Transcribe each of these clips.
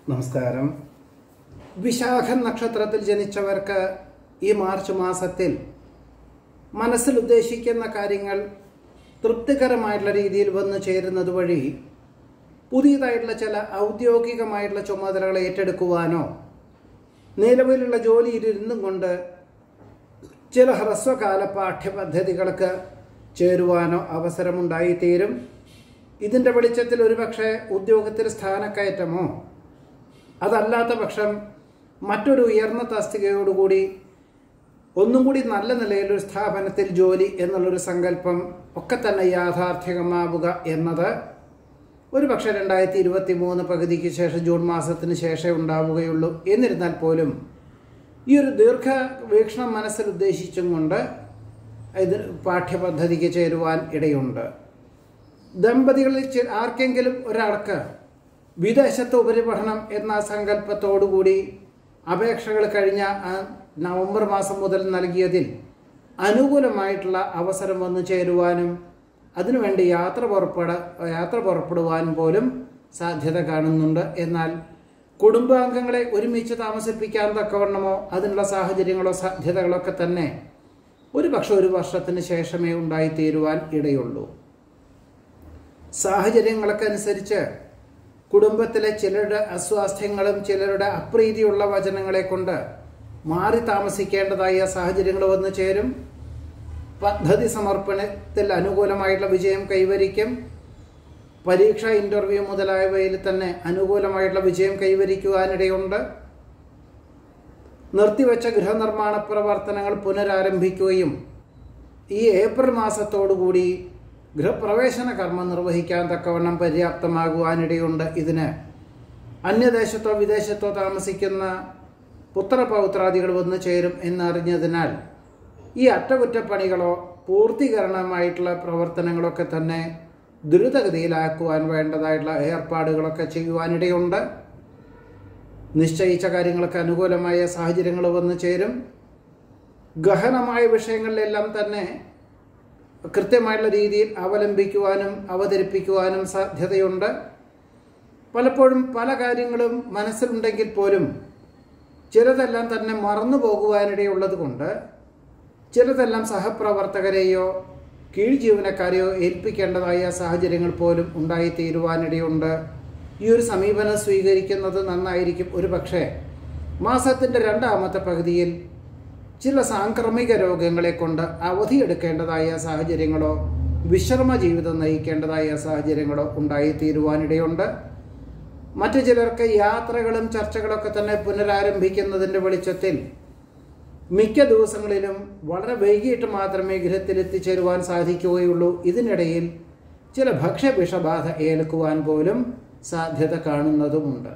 നമസ്കാരം വിശാഖ നക്ഷത്രത്തിൽ ജനിച്ചവർക്ക് ഈ മാർച്ച് മാസത്തിൽ മനസ്സിൽ ഉദ്ദേശിക്കുന്ന കാര്യങ്ങൾ തൃപ്തികരമായിട്ടുള്ള രീതിയിൽ വന്നു ചേരുന്നത് വഴി പുതിയതായിട്ടുള്ള ചില ഔദ്യോഗികമായിട്ടുള്ള ചുമതലകൾ ഏറ്റെടുക്കുവാനോ നിലവിലുള്ള ജോലിയിൽ ഇരുന്നും കൊണ്ട് ചില ഹ്രസ്വകാല പാഠ്യപദ്ധതികൾക്ക് ചേരുവാനോ അവസരമുണ്ടായിത്തീരും ഇതിൻ്റെ വെളിച്ചത്തിൽ ഒരുപക്ഷെ ഉദ്യോഗത്തിൽ സ്ഥാനക്കയറ്റമോ അതല്ലാത്ത പക്ഷം മറ്റൊരു ഉയർന്ന തസ്തികയോടുകൂടി ഒന്നും കൂടി നല്ല നിലയിലൊരു സ്ഥാപനത്തിൽ ജോലി എന്നുള്ളൊരു സങ്കല്പം ഒക്കെ തന്നെ യാഥാർത്ഥ്യമാവുക എന്നത് ഒരു പക്ഷേ രണ്ടായിരത്തി ഇരുപത്തി മൂന്ന് പകുതിക്ക് ശേഷം ജൂൺ മാസത്തിന് ശേഷമേ ഉണ്ടാവുകയുള്ളൂ എന്നിരുന്നാൽ പോലും ഈ ഒരു ദീർഘവീക്ഷണം മനസ്സിൽ ഉദ്ദേശിച്ചും കൊണ്ട് ഇത് പാഠ്യപദ്ധതിക്ക് ചേരുവാൻ ഇടയുണ്ട് ദമ്പതികളിൽ ചെ- ആർക്കെങ്കിലും ഒരാൾക്ക് വിദേശത്ത് ഉപരിപഠനം എന്ന സങ്കല്പത്തോടുകൂടി അപേക്ഷകൾ കഴിഞ്ഞ ആ, നവംബർ മാസം മുതൽ നൽകിയതിൽ അനുകൂലമായിട്ടുള്ള അവസരം വന്നു ചേരുവാനും അതിനുവേണ്ടി യാത്ര പുറപ്പെട യാത്ര പുറപ്പെടുവാനും പോലും സാധ്യത കാണുന്നുണ്ട് എന്നാൽ കുടുംബാംഗങ്ങളെ ഒരുമിച്ച് താമസിപ്പിക്കാൻ തക്കവണ്ണമോ അതിനുള്ള സാഹചര്യങ്ങളോ സാധ്യതകളൊക്കെ തന്നെ ഒരു പക്ഷെ ഒരു വർഷത്തിന് ശേഷമേ ഉണ്ടായിത്തീരുവാൻ ഇടയുള്ളൂ സാഹചര്യങ്ങളൊക്കെ അനുസരിച്ച് കുടുംബത്തിലെ ചിലരുടെ അസ്വാസ്ഥ്യങ്ങളും ചിലരുടെ അപ്രീതിയുള്ള വചനങ്ങളെ കൊണ്ട് മാറി താമസിക്കേണ്ടതായ സാഹചര്യങ്ങൾ വന്നു ചേരും പദ്ധതി സമർപ്പണത്തിൽ അനുകൂലമായിട്ടുള്ള വിജയം കൈവരിക്കും പരീക്ഷ ഇൻ്റർവ്യൂ മുതലായവയിൽ തന്നെ അനുകൂലമായിട്ടുള്ള വിജയം കൈവരിക്കുവാനിടയുണ്ട് നിർത്തിവെച്ച ഗൃഹനിർമ്മാണ പ്രവർത്തനങ്ങൾ പുനരാരംഭിക്കുകയും ഈ ഏപ്രിൽ മാസത്തോടുകൂടി ഗൃഹപ്രവേശന കർമ്മം നിർവഹിക്കാൻ തക്കവണ്ണം പര്യാപ്തമാകുവാനിടയുണ്ട് ഇതിന് അന്യദേശത്തോ വിദേശത്തോ താമസിക്കുന്ന പുത്രപൗത്രാദികൾ വന്നു ചേരും എന്നറിഞ്ഞതിനാൽ ഈ അറ്റകുറ്റപ്പണികളോ പൂർത്തീകരണമായിട്ടുള്ള പ്രവർത്തനങ്ങളൊക്കെ തന്നെ ദ്രുതഗതിയിലാക്കുവാൻ വേണ്ടതായിട്ടുള്ള ഏർപ്പാടുകളൊക്കെ ചെയ്യുവാനിടയുണ്ട് നിശ്ചയിച്ച കാര്യങ്ങൾക്ക് അനുകൂലമായ സാഹചര്യങ്ങൾ വന്നു ചേരും ഗഹനമായ വിഷയങ്ങളിലെല്ലാം തന്നെ കൃത്യമായിട്ടുള്ള രീതിയിൽ അവലംബിക്കുവാനും അവതരിപ്പിക്കുവാനും സാധ്യതയുണ്ട് പലപ്പോഴും പല കാര്യങ്ങളും മനസ്സിലുണ്ടെങ്കിൽ പോലും ചിലതെല്ലാം തന്നെ മറന്നു പോകുവാനിടയുള്ളത് കൊണ്ട് ചിലതെല്ലാം സഹപ്രവർത്തകരെയോ കീഴ് ജീവനക്കാരെയോ ഏൽപ്പിക്കേണ്ടതായ സാഹചര്യങ്ങൾ പോലും ഉണ്ടായിത്തീരുവാനിടയുണ്ട് ഈ ഒരു സമീപനം സ്വീകരിക്കുന്നത് നന്നായിരിക്കും ഒരു പക്ഷേ മാസത്തിൻ്റെ രണ്ടാമത്തെ പകുതിയിൽ ചില സാംക്രമിക രോഗങ്ങളെ കൊണ്ട് അവധിയെടുക്കേണ്ടതായ സാഹചര്യങ്ങളോ വിശ്രമ ജീവിതം നയിക്കേണ്ടതായ സാഹചര്യങ്ങളോ ഉണ്ടായിത്തീരുവാനിടയുണ്ട് മറ്റു ചിലർക്ക് യാത്രകളും ചർച്ചകളൊക്കെ തന്നെ പുനരാരംഭിക്കുന്നതിൻ്റെ വെളിച്ചത്തിൽ മിക്ക ദിവസങ്ങളിലും വളരെ വൈകിട്ട് മാത്രമേ ഗൃഹത്തിൽ എത്തിച്ചേരുവാൻ സാധിക്കുകയുള്ളൂ ഇതിനിടയിൽ ചില ഭക്ഷ്യവിഷബാധ ഏൽക്കുവാൻ പോലും സാധ്യത കാണുന്നതുമുണ്ട്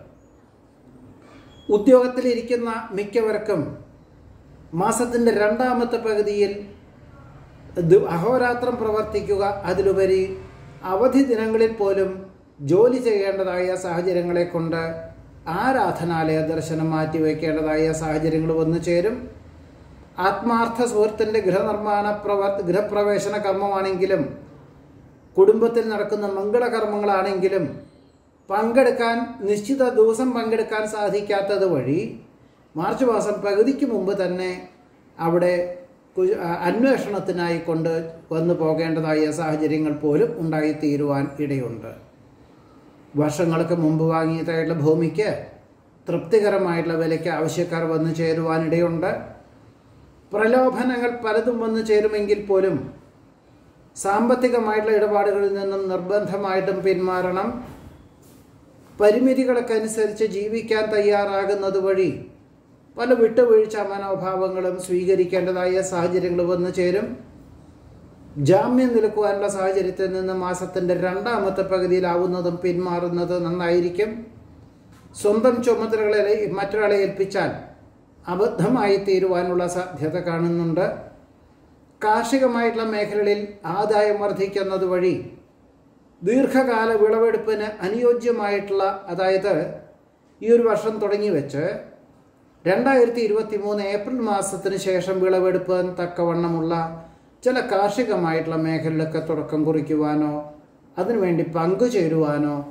ഉദ്യോഗത്തിലിരിക്കുന്ന മിക്കവർക്കും മാസത്തിൻ്റെ രണ്ടാമത്തെ പകുതിയിൽ ദു- അഹോരാത്രം പ്രവർത്തിക്കുക അതിലുപരി അവധി ദിനങ്ങളിൽ പോലും ജോലി ചെയ്യേണ്ടതായ സാഹചര്യങ്ങളെ കൊണ്ട് ആരാധനാലയ ദർശനം മാറ്റിവെക്കേണ്ടതായ സാഹചര്യങ്ങൾ വന്നു ചേരും ആത്മാർത്ഥ സുഹൃത്തിൻ്റെ ഗൃഹനിർമ്മാണ പ്രവർ ഗൃഹപ്രവേശന കർമ്മമാണെങ്കിലും കുടുംബത്തിൽ നടക്കുന്ന മംഗളകർമ്മങ്ങളാണെങ്കിലും പങ്കെടുക്കാൻ നിശ്ചിത ദിവസം പങ്കെടുക്കാൻ സാധിക്കാത്തത് വഴി മാർച്ച് മാസം പകുതിക്ക് മുമ്പ് തന്നെ അവിടെ കു- ആ, അന്വേഷണത്തിനായി കൊണ്ട് വന്നു പോകേണ്ടതായ സാഹചര്യങ്ങൾ പോലും ഉണ്ടായിത്തീരുവാൻ ഇടയുണ്ട് വർഷങ്ങൾക്ക് മുമ്പ് വാങ്ങിയതായിട്ടുള്ള ഭൂമിക്ക് തൃപ്തികരമായിട്ടുള്ള വിലയ്ക്ക് ആവശ്യക്കാർ വന്നു ചേരുവാനിടയുണ്ട് പ്രലോഭനങ്ങൾ പലതും വന്നു ചേരുമെങ്കിൽ പോലും സാമ്പത്തികമായിട്ടുള്ള ഇടപാടുകളിൽ നിന്നും നിർബന്ധമായിട്ടും പിന്മാറണം പരിമിതികളൊക്കെ അനുസരിച്ച് ജീവിക്കാൻ തയ്യാറാകുന്നത് വഴി പല വിട്ടുവീഴ്ച മനോഭാവങ്ങളും സ്വീകരിക്കേണ്ടതായ സാഹചര്യങ്ങൾ വന്നു ചേരും ജാമ്യം നിൽക്കുവാനുള്ള സാഹചര്യത്തിൽ നിന്ന് മാസത്തിൻ്റെ രണ്ടാമത്തെ പകുതിയിലാവുന്നതും പിന്മാറുന്നത് നന്നായിരിക്കും സ്വന്തം ചുമതലകളെ മറ്റൊരാളെ ഏൽപ്പിച്ചാൽ അബദ്ധമായി തീരുവാനുള്ള സാധ്യത കാണുന്നുണ്ട് കാർഷികമായിട്ടുള്ള മേഖലകളിൽ ആദായം വർദ്ധിക്കുന്നത് വഴി ദീർഘകാല വിളവെടുപ്പിന് അനുയോജ്യമായിട്ടുള്ള അതായത് ഈ ഒരു വർഷം തുടങ്ങി വെച്ച് രണ്ടായിരത്തി ഇരുപത്തി മൂന്ന് ഏപ്രിൽ മാസത്തിന് ശേഷം വിളവെടുപ്പാൻ തക്കവണ്ണമുള്ള ചില കാർഷികമായിട്ടുള്ള മേഖലയിലൊക്കെ തുടക്കം കുറിക്കുവാനോ അതിനുവേണ്ടി പങ്കുചേരുവാനോ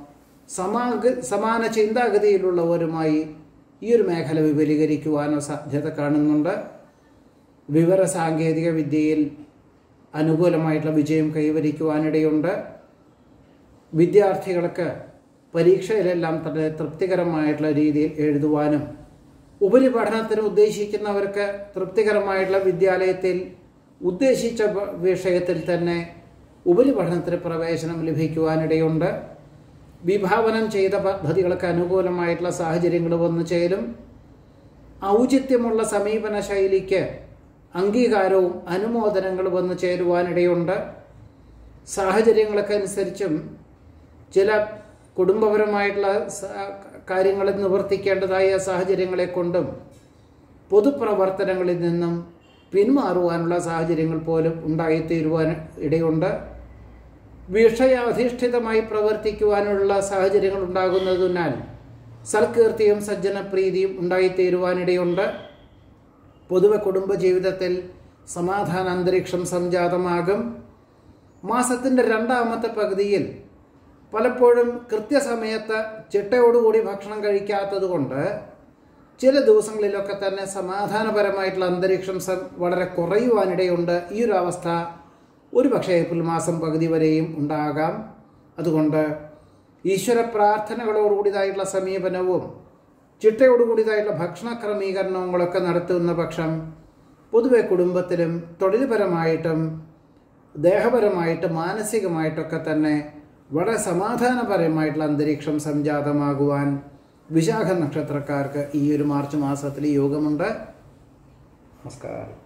സമാഗ സമാന ചിന്താഗതിയിലുള്ളവരുമായി ഈ ഒരു മേഖല വിപുലീകരിക്കുവാനോ സാധ്യത കാണുന്നുണ്ട് വിവര സാങ്കേതിക വിദ്യയിൽ അനുകൂലമായിട്ടുള്ള വിജയം കൈവരിക്കുവാനിടയുണ്ട് വിദ്യാർത്ഥികൾക്ക് പരീക്ഷയിലെല്ലാം തന്നെ തൃപ്തികരമായിട്ടുള്ള രീതിയിൽ എഴുതുവാനും ഉപരിപഠനത്തിന് ഉദ്ദേശിക്കുന്നവർക്ക് തൃപ്തികരമായിട്ടുള്ള വിദ്യാലയത്തിൽ ഉദ്ദേശിച്ച വ- വിഷയത്തിൽ തന്നെ ഉപരിപഠനത്തിന് പ്രവേശനം ലഭിക്കുവാനിടയുണ്ട് വിഭാവനം ചെയ്ത പദ്ധതികൾക്ക് അനുകൂലമായിട്ടുള്ള സാഹചര്യങ്ങൾ വന്നു ചേരും ഔചിത്യമുള്ള സമീപന ശൈലിക്ക് അംഗീകാരവും അനുമോദനങ്ങളും വന്നു ചേരുവാനിടയുണ്ട് സാഹചര്യങ്ങളൊക്കെ അനുസരിച്ചും ചില കുടുംബപരമായിട്ടുള്ള സ- കാര്യങ്ങൾ നിവർത്തിക്കേണ്ടതായ സാഹചര്യങ്ങളെ കൊണ്ടും പൊതുപ്രവർത്തനങ്ങളിൽ നിന്നും പിന്മാറുവാനുള്ള സാഹചര്യങ്ങൾ പോലും ഉണ്ടായിത്തീരുവാൻ ഇടയുണ്ട് വിഷയാധിഷ്ഠിതമായി പ്രവർത്തിക്കുവാനുള്ള സാഹചര്യങ്ങൾ ഉണ്ടാകുന്നതിനാൽ സൽകീർത്തിയും സജ്ജനപ്രീതിയും ഉണ്ടായിത്തീരുവാനിടയുണ്ട് പൊതുവെ കുടുംബജീവിതത്തിൽ സമാധാന അന്തരീക്ഷം സംജാതമാകും മാസത്തിൻ്റെ രണ്ടാമത്തെ പകുതിയിൽ പലപ്പോഴും കൃത്യസമയത്ത് ചിട്ടയോടുകൂടി ഭക്ഷണം കഴിക്കാത്തത് കൊണ്ട് ചില ദിവസങ്ങളിലൊക്കെ തന്നെ സമാധാനപരമായിട്ടുള്ള അന്തരീക്ഷം സം- വളരെ കുറയുവാനിടയുണ്ട് ഈ ഒരു അവസ്ഥ ഒരു പക്ഷേ ഏപ്രിൽ മാസം പകുതി വരെയും ഉണ്ടാകാം അതുകൊണ്ട് ഈശ്വര പ്രാർത്ഥനകളോടുകൂടിയതായിട്ടുള്ള സമീപനവും ചിട്ടയോടുകൂടിയതായിട്ടുള്ള ഭക്ഷണ ക്രമീകരണങ്ങളൊക്കെ നടത്തുന്ന പക്ഷം പൊതുവെ കുടുംബത്തിലും തൊഴിൽപരമായിട്ടും ദേഹപരമായിട്ടും മാനസികമായിട്ടൊക്കെ തന്നെ വളരെ സമാധാനപരമായിട്ടുള്ള അന്തരീക്ഷം സംജാതമാകുവാൻ വിശാഖ നക്ഷത്രക്കാർക്ക് ഈ ഒരു മാർച്ച് മാസത്തിൽ യോഗമുണ്ട് നമസ്കാരം